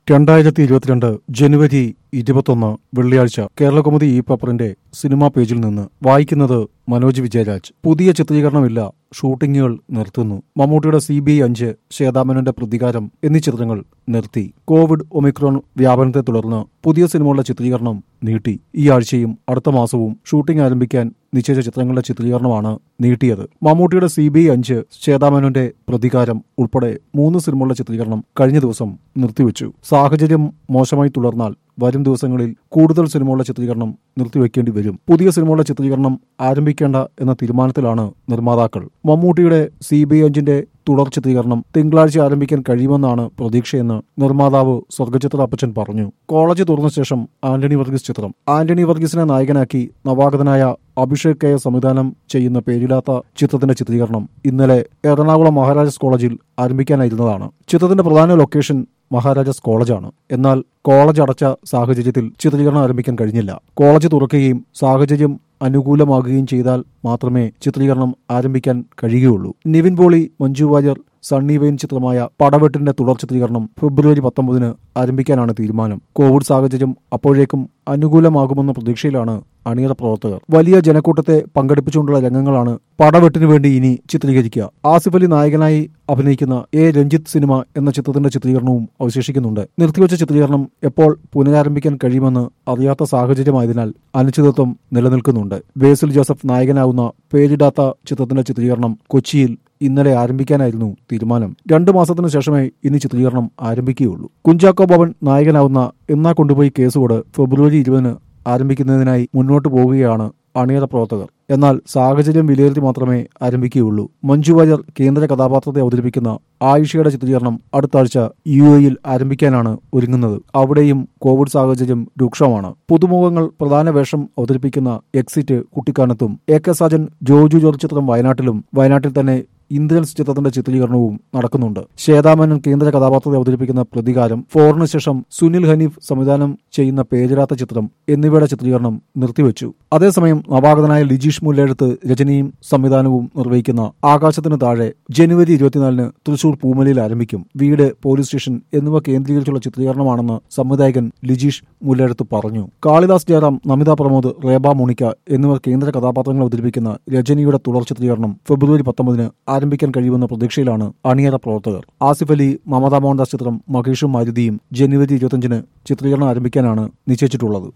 രണ്ടായിരത്തി ഇരുപത്തിരണ്ട് ജനുവരി ഇരുപത്തൊന്ന് വെള്ളിയാഴ്ച കേരളകൗമുദി ഈ പേപ്പറിന്റെ സിനിമാ പേജിൽ നിന്ന് വായിക്കുന്നത് മനോജ് വിജയരാജ് പുതിയ ചിത്രീകരണമില്ല ഷൂട്ടിങ്ങുകൾ നിർത്തുന്നു മമ്മൂട്ടിയുടെ സി ബി അഞ്ച് ശ്വേതാമേനോന്റെ പ്രതികാരം എന്നീ ചിത്രങ്ങൾ നിർത്തി കോവിഡ് ഒമിക്രോൺ വ്യാപനത്തെ തുടർന്ന് പുതിയ സിനിമകളുടെ ചിത്രീകരണം നീട്ടി ഈ ആഴ്ചയും അടുത്ത മാസവും ഷൂട്ടിംഗ് ആരംഭിക്കാൻ നിശ്ചയിച്ച ചിത്രങ്ങളുടെ ചിത്രീകരണമാണ് നീട്ടിയത് മമ്മൂട്ടിയുടെ സി ബി അഞ്ച് ശ്വേതാമേനോന്റെ പ്രതികാരം ഉൾപ്പെടെ മൂന്ന് സിനിമകളുടെ ചിത്രീകരണം കഴിഞ്ഞ ദിവസം നിർത്തിവെച്ചു സാഹചര്യം മോശമായി തുടർന്നാൽ വരും ദിവസങ്ങളിൽ കൂടുതൽ സിനിമകളുടെ ചിത്രീകരണം നിർത്തിവെക്കേണ്ടി വരും പുതിയ സിനിമകളുടെ ചിത്രീകരണം ആരംഭിക്കേണ്ട എന്ന തീരുമാനത്തിലാണ് നിർമ്മാതാക്കൾ മമ്മൂട്ടിയുടെ സി ബി അഞ്ചിന്റെ തുടർ ചിത്രീകരണം തിങ്കളാഴ്ച ആരംഭിക്കാൻ കഴിയുമെന്നാണ് പ്രതീക്ഷയെന്ന് നിർമ്മാതാവ് സ്വർഗചിത്ര അപ്പച്ചൻ പറഞ്ഞു കോളേജ് തുറന്ന ശേഷം ആന്റണി വർഗീസ് ചിത്രം ആന്റണി വർഗീസിനെ നായകനാക്കി നവാഗതനായ അഭിഷേക് കെ സംവിധാനം ചെയ്യുന്ന പേരില്ലാത്ത ചിത്രത്തിന്റെ ചിത്രീകരണം ഇന്നലെ എറണാകുളം മഹാരാജാസ് കോളേജിൽ ആരംഭിക്കാനായിരുന്നതാണ് ചിത്രത്തിന്റെ പ്രധാന ലൊക്കേഷൻ മഹാരാജാസ് കോളേജാണ് എന്നാൽ കോളേജ് അടച്ച സാഹചര്യത്തിൽ ചിത്രീകരണം ആരംഭിക്കാൻ കഴിഞ്ഞില്ല കോളേജ് തുറക്കുകയും സാഹചര്യം അനുകൂലമാകുകയും ചെയ്താൽ മാത്രമേ ചിത്രീകരണം ആരംഭിക്കാൻ കഴിയുകയുള്ളൂ നിവിൻ പോളി മഞ്ജു വാര്യർ സണ്ണി വെയിൻ ചിത്രമായ പടവെട്ടിന്റെ തുടർ ചിത്രീകരണം ഫെബ്രുവരി പത്തൊമ്പതിന് ആരംഭിക്കാനാണ് തീരുമാനം കോവിഡ് സാഹചര്യം അപ്പോഴേക്കും അനുകൂലമാകുമെന്ന പ്രതീക്ഷയിലാണ് അണിയറ പ്രവർത്തകർ വലിയ ജനക്കൂട്ടത്തെ പങ്കെടുപ്പിച്ചുകൊണ്ടുള്ള രംഗങ്ങളാണ് പടവെട്ടിനു വേണ്ടി ഇനി ചിത്രീകരിക്കുക ആസിഫ് അലി നായകനായി അഭിനയിക്കുന്ന എ രഞ്ജിത്ത് സിനിമ എന്ന ചിത്രത്തിന്റെ ചിത്രീകരണവും അവശേഷിക്കുന്നുണ്ട് നിർത്തിവെച്ച ചിത്രീകരണം എപ്പോൾ പുനരാരംഭിക്കാൻ കഴിയുമെന്ന് അറിയാത്ത സാഹചര്യമായതിനാൽ അനിശ്ചിതത്വം നിലനിൽക്കുന്നുണ്ട് ബേസിൽ ജോസഫ് നായകനാവുന്ന പേരിടാത്ത ചിത്രത്തിന്റെ ചിത്രീകരണം കൊച്ചിയിൽ ഇന്നലെ ആരംഭിക്കാനായിരുന്നു തീരുമാനം രണ്ടു മാസത്തിനു ശേഷമേ ഇനി ചിത്രീകരണം ആരംഭിക്കുകയുള്ളൂ കുഞ്ചാക്കോ ഭവൻ നായകനാവുന്ന എന്നാ കൊണ്ടുപോയി കേസുകോട് ഫെബ്രുവരി ഇരുപതിന് ആരംഭിക്കുന്നതിനായി മുന്നോട്ടു പോവുകയാണ് അണിയറ പ്രവർത്തകർ എന്നാൽ സാഹചര്യം വിലയിരുത്തി മാത്രമേ ആരംഭിക്കുകയുള്ളൂ മഞ്ജു വാര്യർ കേന്ദ്ര കഥാപാത്രത്തെ അവതരിപ്പിക്കുന്ന ആയിഷയുടെ ചിത്രീകരണം അടുത്ത ആഴ്ച യു എയിൽ ആരംഭിക്കാനാണ് ഒരുങ്ങുന്നത് അവിടെയും കോവിഡ് സാഹചര്യം രൂക്ഷമാണ് പുതുമുഖങ്ങൾ പ്രധാന വേഷം അവതരിപ്പിക്കുന്ന എക്സിറ്റ് കുട്ടിക്കാനത്തും എ കെ സാജൻ ജോജു ജോർജ് ചിത്രം വയനാട്ടിലും വയനാട്ടിൽ തന്നെ ഇന്ദ്രൻസ് ചിത്രത്തിന്റെ ചിത്രീകരണവും നടക്കുന്നുണ്ട് ശ്വേതാമേനൻ കേന്ദ്ര കഥാപാത്രത്തെ അവതരിപ്പിക്കുന്ന പ്രതികാരം ഫോറിന് ശേഷം സുനിൽ ഹനീഫ് സംവിധാനം ചെയ്യുന്ന പേരിടാത്ത ചിത്രം എന്നിവയുടെ ചിത്രീകരണം നിർത്തിവെച്ചു അതേസമയം നവാഗതനായ ലിജീഷ് മുല്ലെടുത്ത് രചനയും സംവിധാനവും നിർവഹിക്കുന്ന ആകാശത്തിന് താഴെ ജനുവരി ഇരുപത്തിനാലിന് തൃശൂർ പൂമലയിൽ ആരംഭിക്കും വീട് പോലീസ് സ്റ്റേഷൻ എന്നിവ കേന്ദ്രീകരിച്ചുള്ള ചിത്രീകരണമാണെന്ന് സംവിധായകൻ ലിജീഷ് മുല്ലെടുത്ത് പറഞ്ഞു കാളിദാസ് ജയറാം നമിത പ്രമോദ് റേബ മോണിക്ക എന്നിവർ കേന്ദ്ര കഥാപാത്രങ്ങൾ അവതരിപ്പിക്കുന്ന രജനിയുടെ തുടർ ചിത്രീകരണം ഫെബ്രുവരി പത്തൊമ്പതിന് ആരംഭിക്കാൻ കഴിയുമെന്ന പ്രതീക്ഷയിലാണ് അണിയറ പ്രവർത്തകർ ആസിഫ് അലി മമത മോഹൻദാസ് ചിത്രം മഹേഷും മാരുതിയും ജനുവരി ഇരുപത്തിയഞ്ചിന് ചിത്രീകരണം ആരംഭിക്കാനാണ് നിശ്ചയിച്ചിട്ടുള്ളത്